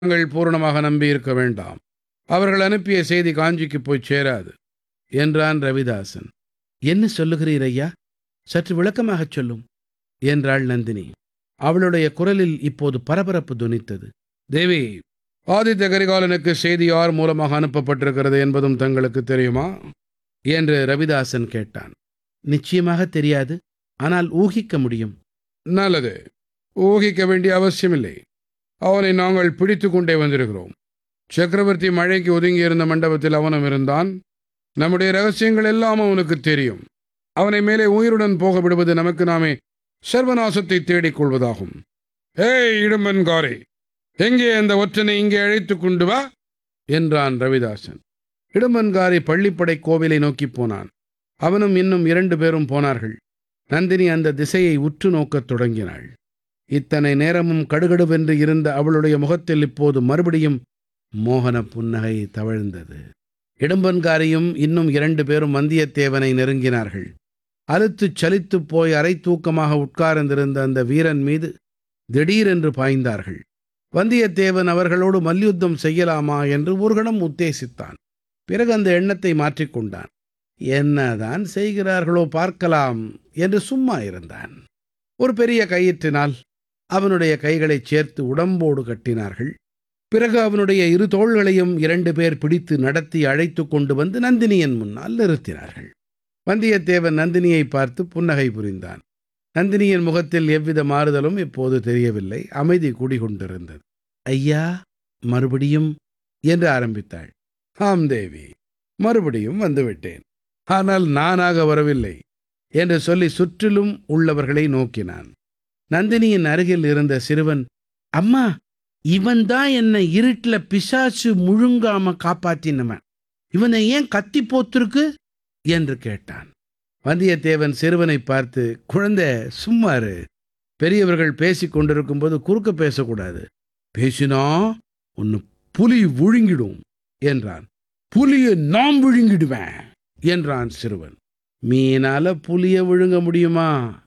தாங்கள் பூரணமாக நம்பியிருக்க வேண்டாம் அவர்கள் அனுப்பிய செய்தி காஞ்சிக்கு போய் சேராது என்றான் ரவிதாசன் என்ன சொல்லுகிறீர் ஐயா சற்று விளக்கமாகச் சொல்லும் என்றாள் நந்தினி அவளுடைய குரலில் இப்போது பரபரப்பு துனித்தது தேவி ஆதித்த கரிகாலனுக்கு செய்தி யார் மூலமாக அனுப்பப்பட்டிருக்கிறது என்பதும் தங்களுக்கு தெரியுமா என்று ரவிதாசன் கேட்டான் நிச்சயமாக தெரியாது ஆனால் ஊகிக்க முடியும் நல்லது ஊகிக்க வேண்டிய அவசியமில்லை அவனை நாங்கள் பிடித்து கொண்டே வந்திருக்கிறோம் சக்கரவர்த்தி மழைக்கு ஒதுங்கியிருந்த மண்டபத்தில் அவனும் இருந்தான் நம்முடைய ரகசியங்கள் எல்லாம் அவனுக்கு தெரியும் அவனை மேலே உயிருடன் போக விடுவது நமக்கு நாமே சர்வநாசத்தை தேடிக் கொள்வதாகும் ஏய் இடும்பன்காரே எங்கே அந்த ஒற்றனை இங்கே அழைத்துக் கொண்டு வா என்றான் ரவிதாசன் இடும்பன்காரி பள்ளிப்படை கோவிலை நோக்கிப் போனான் அவனும் இன்னும் இரண்டு பேரும் போனார்கள் நந்தினி அந்த திசையை உற்று நோக்கத் தொடங்கினாள் இத்தனை நேரமும் கடுகடுவென்று இருந்த அவளுடைய முகத்தில் இப்போது மறுபடியும் மோகன புன்னகை தவழ்ந்தது இடும்பன்காரியும் இன்னும் இரண்டு பேரும் வந்தியத்தேவனை நெருங்கினார்கள் அலுத்துச் சலித்துப் போய் அரை தூக்கமாக உட்கார்ந்திருந்த அந்த வீரன் மீது திடீரென்று பாய்ந்தார்கள் வந்தியத்தேவன் அவர்களோடு மல்யுத்தம் செய்யலாமா என்று ஒரு கணம் உத்தேசித்தான் பிறகு அந்த எண்ணத்தை மாற்றிக்கொண்டான் என்னதான் செய்கிறார்களோ பார்க்கலாம் என்று சும்மா இருந்தான் ஒரு பெரிய கயிற்றினால் அவனுடைய கைகளைச் சேர்த்து உடம்போடு கட்டினார்கள் பிறகு அவனுடைய இரு தோள்களையும் இரண்டு பேர் பிடித்து நடத்தி அழைத்து கொண்டு வந்து நந்தினியின் முன்னால் நிறுத்தினார்கள் வந்தியத்தேவன் நந்தினியை பார்த்து புன்னகை புரிந்தான் நந்தினியின் முகத்தில் எவ்வித மாறுதலும் இப்போது தெரியவில்லை அமைதி குடிகொண்டிருந்தது ஐயா மறுபடியும் என்று ஆரம்பித்தாள் ஆம் தேவி மறுபடியும் வந்துவிட்டேன் ஆனால் நானாக வரவில்லை என்று சொல்லி சுற்றிலும் உள்ளவர்களை நோக்கினான் நந்தினியின் அருகில் இருந்த சிறுவன் அம்மா இவன்தான் என்னை இருட்டுல பிசாசு முழுங்காம காப்பாத்தினவன் இவனை ஏன் கத்தி போத்திருக்கு என்று கேட்டான் வந்தியத்தேவன் சிறுவனை பார்த்து குழந்தை சும்மாரு பெரியவர்கள் பேசிக் கொண்டிருக்கும்போது குறுக்க பேசக்கூடாது பேசினா உன்னு புலி விழுங்கிடும் என்றான் புலியை நாம் விழுங்கிடுவேன் என்றான் சிறுவன் மீனால புலிய விழுங்க முடியுமா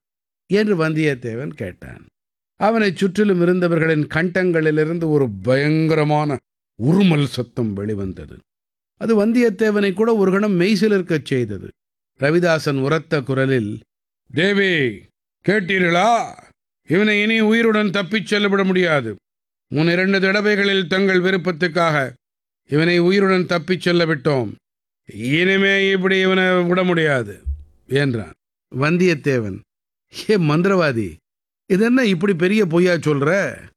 என்று வந்தியத்தேவன் கேட்டான் அவனைச் சுற்றிலும் இருந்தவர்களின் கண்டங்களிலிருந்து ஒரு பயங்கரமான உருமல் சத்தம் வெளிவந்தது அது வந்தியத்தேவனை கூட ஒரு கணம் மெய்சிலிருக்கச் செய்தது ரவிதாசன் உரத்த குரலில் தேவி கேட்டீர்களா இவனை இனி உயிருடன் தப்பிச் செல்லவிட முடியாது முன் இரண்டு தடவைகளில் தங்கள் விருப்பத்துக்காக இவனை உயிருடன் தப்பிச் செல்ல விட்டோம் இனிமே இப்படி இவனை விட முடியாது என்றான் வந்தியத்தேவன் ஏ மந்திரவாதி இதென்ன இப்படி பெரிய பொய்யா சொல்ற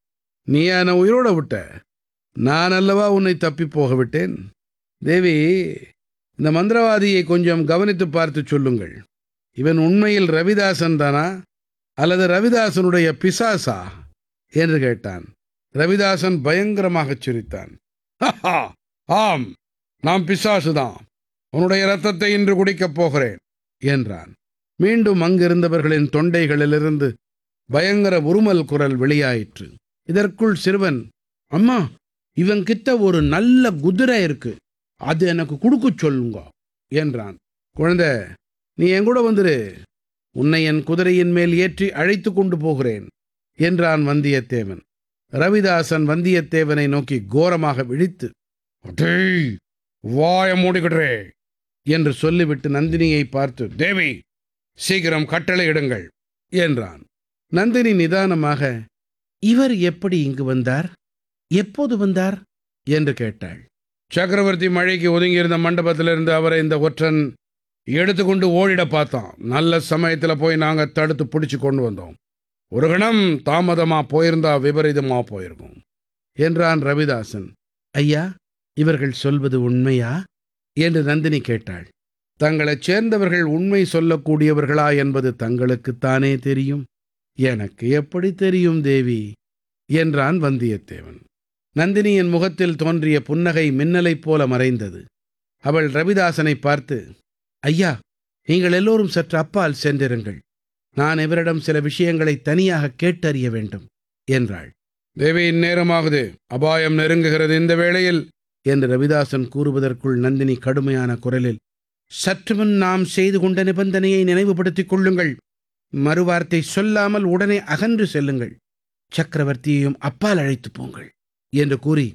நீ என்னை உயிரோட விட்ட நான் அல்லவா உன்னை தப்பி போக விட்டேன் தேவி இந்த மந்திரவாதியை கொஞ்சம் கவனித்து பார்த்து சொல்லுங்கள் இவன் உண்மையில் ரவிதாசன் தானா அல்லது ரவிதாசனுடைய பிசாசா என்று கேட்டான் ரவிதாசன் பயங்கரமாகச் சிரித்தான் "ஹஹா, ஆம் நாம் பிசாசுதான் உன்னுடைய ரத்தத்தை இன்று குடிக்கப் போகிறேன் என்றான் மீண்டும் அங்கிருந்தவர்களின் தொண்டைகளிலிருந்து பயங்கர உருமல் குரல் வெளியாயிற்று இதற்குள் சிறுவன் அம்மா இவன் கிட்ட ஒரு நல்ல குதிரை இருக்கு அது எனக்கு கொடுக்கச் சொல்லுங்க என்றான் குழந்தை நீ என் கூட வந்துரு உன்னை என் குதிரையின் மேல் ஏற்றி அழைத்து கொண்டு போகிறேன் என்றான் வந்தியத்தேவன் ரவிதாசன் வந்தியத்தேவனை நோக்கி கோரமாக விழித்து டேய் வாய மூடிக்கிடுறே என்று சொல்லிவிட்டு நந்தினியை பார்த்து தேவி சீக்கிரம் கட்டளை இடுங்கள் என்றான் நந்தினி நிதானமாக இவர் எப்படி இங்கு வந்தார் எப்போது வந்தார் என்று கேட்டாள் சக்கரவர்த்தி மழைக்கு ஒதுங்கியிருந்த மண்டபத்திலிருந்து அவரை இந்த ஒற்றன் எடுத்துக்கொண்டு ஓடிட பார்த்தான் நல்ல சமயத்துல போய் நாங்க தடுத்து பிடிச்சு கொண்டு வந்தோம் ஒரு கணம் தாமதமா போயிருந்தா விபரீதமா போயிருக்கும் என்றான் ரவிதாசன் ஐயா இவர்கள் சொல்வது உண்மையா என்று நந்தினி கேட்டாள் தங்களைச் சேர்ந்தவர்கள் உண்மை சொல்லக்கூடியவர்களா என்பது தங்களுக்குத்தானே தெரியும் எனக்கு எப்படி தெரியும் தேவி என்றான் வந்தியத்தேவன் நந்தினியின் முகத்தில் தோன்றிய புன்னகை மின்னலைப் போல மறைந்தது அவள் ரவிதாசனை பார்த்து ஐயா நீங்கள் எல்லோரும் சற்று அப்பால் சென்றிருங்கள் நான் இவரிடம் சில விஷயங்களை தனியாக கேட்டறிய வேண்டும் என்றாள் தேவி இந்நேரமாகுது அபாயம் நெருங்குகிறது இந்த வேளையில் என்று ரவிதாசன் கூறுவதற்குள் நந்தினி கடுமையான குரலில் சற்று முன் நாம் செய்து கொண்ட நிபந்தனையை நினைவுபடுத்திக் கொள்ளுங்கள் மறுவார்த்தை சொல்லாமல் உடனே அகன்று செல்லுங்கள் சக்கரவர்த்தியையும் அப்பால் அழைத்துப் போங்கள் என்று கூறி